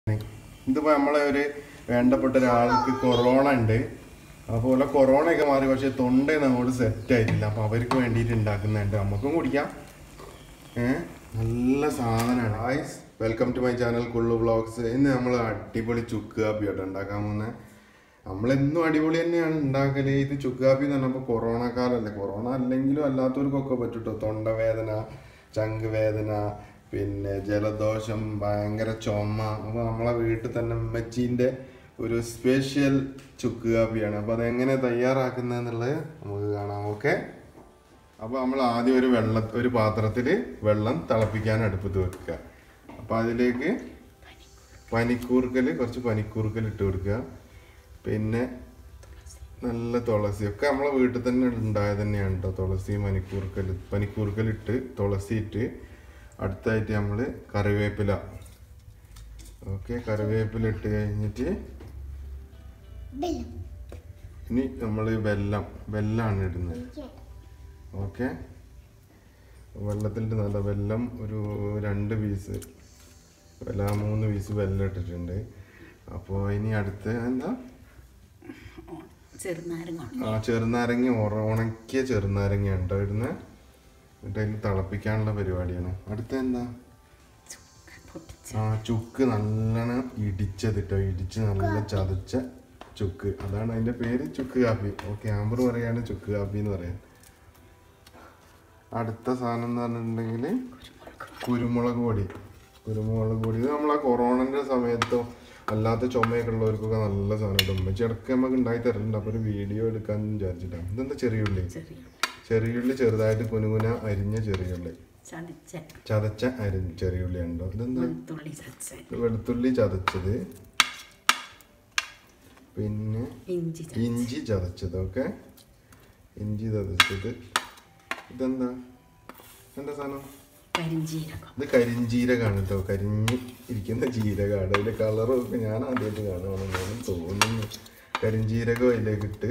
ഇതിപ്പോ നമ്മളെ ഒരു വേണ്ടപ്പെട്ട ഒരാൾക്ക് കൊറോണ ഉണ്ട് അതുപോലെ കൊറോണ ഒക്കെ മാറി പക്ഷെ തൊണ്ട അങ്ങോട്ട് സെറ്റ് ആയിട്ടില്ല അപ്പൊ അവർക്ക് വേണ്ടിയിട്ട് ഉണ്ടാക്കുന്നുണ്ട് നമുക്കും കുടിക്കാം ഏഹ് നല്ല സാധനമാണ് hi welcome to my channel Kullu vlogs ഇന്ന് നമ്മൾ അടിപൊളി ചുക്ക് കാപ്പി ആട്ടോ ഉണ്ടാക്കാൻ പോകുന്നത് നമ്മളെന്നും അടിപൊളി തന്നെയാണ് ഉണ്ടാക്കല് ഇത് ചുക്ക് കാപ്പി എന്ന് പറഞ്ഞപ്പോൾ കൊറോണ കാലല്ലേ കൊറോണ അല്ലെങ്കിലും അല്ലാത്തവർക്കൊക്കെ പറ്റൂട്ടോ തൊണ്ടവേദന ചങ്ക് വേദന പിന്നെ ജലദോഷം ഭയങ്കര ചുമ അപ്പോൾ നമ്മളെ വീട്ടിൽ തന്നെ ഉമ്മച്ചീൻ്റെ ഒരു സ്പെഷ്യൽ ചുക്ക് കാപ്പിയാണ് അപ്പോൾ അതെങ്ങനെ തയ്യാറാക്കുന്നതെന്നുള്ളത് നമുക്ക് കാണാം ഓക്കെ അപ്പോൾ നമ്മൾ ആദ്യം ഒരു വെള്ള ഒരു പാത്രത്തിൽ വെള്ളം തിളപ്പിക്കാൻ അടുപ്പത്ത് വെക്കുക അപ്പോൾ അതിലേക്ക് പനിക്കൂർക്കൽ കുറച്ച് പനിക്കൂർക്കൽ ഇട്ട് കൊടുക്കുക പിന്നെ നല്ല തുളസി ഒക്കെ നമ്മളെ വീട്ടിൽ തന്നെ ഉണ്ടായത് തന്നെയാണ് കേട്ടോ തുളസി പനിക്കൂർക്കൽ പനിക്കൂർക്കൽ ഇട്ട് തുളസി ഇട്ട് അടുത്തായിട്ട് നമ്മൾ കറിവേപ്പില ഓക്കെ കറിവേപ്പില ഇട്ട് കഴിഞ്ഞിട്ട് ഇനി നമ്മൾ വെല്ലം വെല്ലാണ് ഇടുന്നത് ഓക്കെ വെള്ളത്തിലിട്ട് നല്ല വെല്ലം ഒരു രണ്ട് പീസ് വെല്ല മൂന്ന് പീസ് വെല്ലം ഇട്ടിട്ടുണ്ട് അപ്പോൾ ഇനി അടുത്ത് എന്താ ചെറുനാരങ്ങ ആ ചെറുനാരങ്ങ ഉറ- ഉണക്കിയ ചെറുനാരങ്ങ ഉണ്ടോ ഇടുന്നത് എന്നിട്ട് അതിൽ തിളപ്പിക്കാനുള്ള പരിപാടിയാണ് അടുത്ത എന്താ പൊട്ടിച്ച് ആ ചുക്ക് നല്ലോണം ഇടിച്ചത് കേട്ടോ ഇടിച്ച് നല്ല ചതച്ച ചുക്ക് അതാണ് അതിന്റെ പേര് ചുക്ക് കാപ്പി ഓക്കെ ആമ്പർ പറയാണ് ചുക്ക് കാപ്പി എന്ന് പറയാൻ അടുത്ത സാധനം എന്ന് പറഞ്ഞിട്ടുണ്ടെങ്കിൽ കുരുമുളക് പൊടി കുരുമുളക് പൊടി ഇത് നമ്മളെ കൊറോണന്റെ സമയത്തോ അല്ലാത്ത ചുമയൊക്കെ ഉള്ളവർക്കൊക്കെ നല്ല സാധനം കിട്ടും ഉമ്മച്ചി ഇടയ്ക്ക് നമുക്ക് ഉണ്ടായി തരുന്നുണ്ട് അപ്പോൾ ഒരു വീഡിയോ എടുക്കാൻ വിചാരിച്ചിട്ടാണ് ഇതെന്താ ചെറിയുള്ളി ചെറിയ ചെറിയുള്ളി ചെറുതായിട്ട് കുനുകുന അരിഞ്ഞ ചെറിയുള്ളി ചതച്ച ചതച്ച അരിഞ്ഞ ചെറിയുള്ളി ഉണ്ടോ ഇതെന്താ വെളുത്തുള്ളി ചതച്ച വെളുത്തുള്ളി ചതച്ചത് പിന്നെ ഇഞ്ചി ചതച്ച ഇഞ്ചി ചതച്ചത് ഓക്കെ ഇഞ്ചി ചതച്ചത് ഇതെന്താ എന്താ സാധനം കരിഞ്ചീരകം ഇത് കരിഞ്ജീരകാണ് കേട്ടോ കരിഞ്ഞ് ഇരിക്കുന്ന ജീരകമാണ് അതിന്റെ കളറും ഒക്കെ ഞാൻ ആദ്യമായിട്ട് കാണുവാണെന്നാണ് തോന്നുന്നു കരിഞ്ജീരകം അതിലേക്ക് ഇട്ട്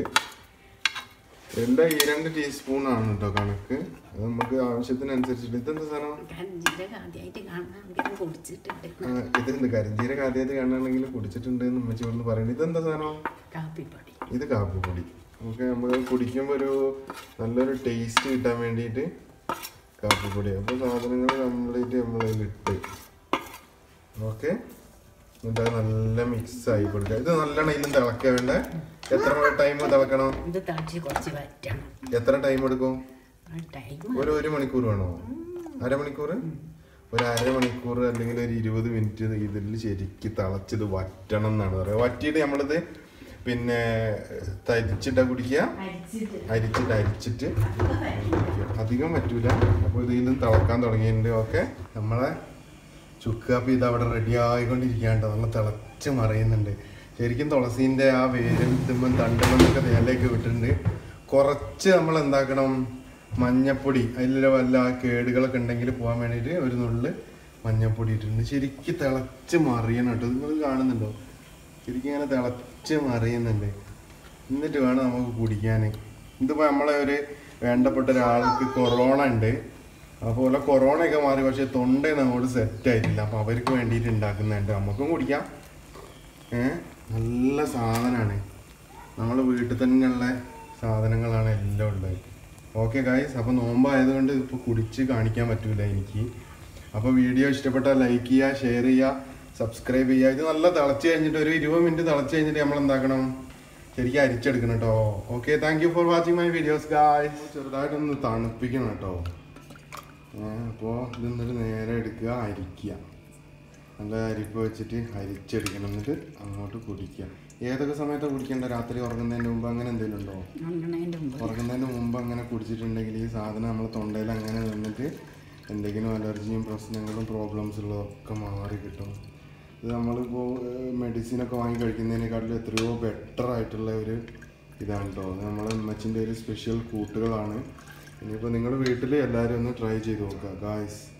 എല്ലാം ഈ രണ്ട് ടീസ്പൂൺ ആണ് കേട്ടോ കണക്ക് അത് നമുക്ക് ആവശ്യത്തിനനുസരിച്ചിട്ട് ഇതെന്താ സാധനം കരിഞ്ചീരകം ആദ്യമായിട്ട് കാണാമെങ്കിലും കുടിച്ചിട്ടുണ്ട് ആ, ഇതെന്ത് കരിഞ്ജീരകം ആദ്യമായിട്ട് കാണുകയാണെങ്കിൽ കുടിച്ചിട്ടുണ്ട് എന്ന് ഉമ്മച്ചി ഇവിടുന്ന് പറയുന്നത് ഇതെന്താ സാധനം കാപ്പിപ്പൊടി ഇത് കാപ്പിപ്പൊടി നമുക്ക് നമ്മൾ കുടിക്കുമ്പോൾ ഒരു നല്ലൊരു ടേസ്റ്റ് കിട്ടാൻ വേണ്ടിയിട്ട് കാപ്പിപ്പൊടി അപ്പോൾ സാധനങ്ങൾ കംപ്ലീറ്റ് നമ്മളതിലിട്ട് ഓക്കെ എന്നിട്ട് അത് നല്ല മിക്സ് ആയി കൊടുക്കുക ഇത് നല്ലോണം ഇതിലും തിളക്കാൻ വേണ്ട എത്ര ടൈം തിളക്കണം ഇത് തളിച്ച് കുറച്ച് വറ്റണം എത്ര ടൈം എടുക്കും ആ ടൈം ഒരു ഒരു മണിക്കൂർ വേണോ അരമണിക്കൂർ ഒരു അരമണിക്കൂർ അല്ലെങ്കിൽ ഒരു ഇരുപത് മിനിറ്റ് ഇതിൽ ശരിക്ക് തിളച്ചത് വറ്റണം എന്നാണ് പറയുക വറ്റിയിട്ട് നമ്മളിത് പിന്നെ തരിച്ചിട്ടാ കുടിക്കുക അരിച്ചിട്ട് അരിച്ചിട്ട് കുടിക്കുക. അധികം പറ്റൂല അപ്പോൾ ഇതിലും തിളക്കാൻ തുടങ്ങിയിട്ടുണ്ട് ഓക്കെ നമ്മളെ ചുക്ക് കാപ്പി ഇത് അവിടെ റെഡി ആയിക്കൊണ്ടിരിക്കാണ്ട് നല്ല തിളച്ച് മറിയുന്നുണ്ട് ശരിക്കും തുളസീൻ്റെ ആ വേരും ഇതുമ്പം തണ്ടുമെന്നൊക്കെ നേലേക്ക് വിട്ടിട്ടുണ്ട് കുറച്ച് നമ്മൾ എന്താക്കണം മഞ്ഞപ്പൊടി അതിൽ വല്ല കേടുകളൊക്കെ ഉണ്ടെങ്കിൽ പോകാൻ വേണ്ടിയിട്ട് ഒരു നുള്ളിൽ മഞ്ഞപ്പൊടി ഇട്ടിട്ടുണ്ട് ശരിക്കും തിളച്ച് മറിയണം കേട്ടോ നിങ്ങൾ കാണുന്നുണ്ടോ ശരിക്കും ഇങ്ങനെ തിളച്ച് മറിയുന്നുണ്ട് എന്നിട്ട് വേണം നമുക്ക് കുടിക്കാൻ ഇതിപ്പോൾ നമ്മളെ ഒരു വേണ്ടപ്പെട്ട ഒരാൾക്ക് കൊറോണ ഉണ്ട് അതുപോലെ കൊറോണ ഒക്കെ മാറി പക്ഷെ തൊണ്ട അങ്ങോട്ട് സെറ്റ് ആയിട്ടില്ല അപ്പോൾ അവർക്ക് വേണ്ടിയിട്ട് ഉണ്ടാക്കുന്നുണ്ട് നമുക്കും കുടിക്കാം ഏഹ് നല്ല സാധനമാണ് നമ്മൾ വീട്ടിൽ തന്നെയുള്ള സാധനങ്ങളാണ് എല്ലാം ഉള്ളത് ഓക്കെ ഗായ്സ് അപ്പോൾ നോമ്പായതുകൊണ്ട് ഇപ്പോൾ കുടിച്ച് കാണിക്കാൻ പറ്റൂല എനിക്ക് അപ്പോൾ വീഡിയോ ഇഷ്ടപ്പെട്ടാൽ ലൈക്ക് ചെയ്യുക ഷെയർ ചെയ്യുക സബ്സ്ക്രൈബ് ചെയ്യുക ഇത് നല്ല തിളച്ച് കഴിഞ്ഞിട്ട് ഒരു ഇരുപത് മിനിറ്റ് തിളച്ച് കഴിഞ്ഞിട്ട് നമ്മൾ എന്താക്കണം ശരിക്കും അരിച്ചെടുക്കണം കേട്ടോ okay thank you for watching my videos guys ചെറുതായിട്ടൊന്ന് തണുപ്പിക്കണം കേട്ടോ അപ്പോൾ ഇത് എന്നിട്ട് നേരെ എടുക്കുക അരിക്കുക നല്ല അരിപ്പ് വെച്ചിട്ട് അരിച്ചെടുക്കണം എന്നിട്ട് അങ്ങോട്ട് കുടിക്കുക ഏതൊക്കെ സമയത്താണ് കുടിക്കേണ്ട രാത്രി ഉറങ്ങുന്നതിന് മുമ്പ് അങ്ങനെ എന്തെങ്കിലും ഉണ്ടോ ഉണങ്ങണതിൻ്റെ മുമ്പ് ഉറങ്ങുന്നതിന് മുമ്പ് അങ്ങനെ കുടിച്ചിട്ടുണ്ടെങ്കിൽ ഈ സാധനം നമ്മളെ തൊണ്ടയിൽ അങ്ങനെ നിന്നിട്ട് എന്തെങ്കിലും അലർജിയും പ്രശ്നങ്ങളും പ്രോബ്ലംസ് ഉള്ളതൊക്കെ മാറി കിട്ടും ഇത് നമ്മളിപ്പോൾ മെഡിസിനൊക്കെ വാങ്ങി കഴിക്കുന്നതിനേക്കാട്ടിലും എത്രയോ ബെറ്റർ ആയിട്ടുള്ള ഒരു ഇതാണ് കേട്ടോ അത് നമ്മളെ ഉമ്മച്ചിൻ്റെ ഒരു സ്പെഷ്യൽ കൂട്ടുകളാണ് ഇനിയിപ്പോൾ നിങ്ങൾ വീട്ടിൽ എല്ലാവരും ഒന്ന് ട്രൈ ചെയ്ത് നോക്കുക ഗായ്സ്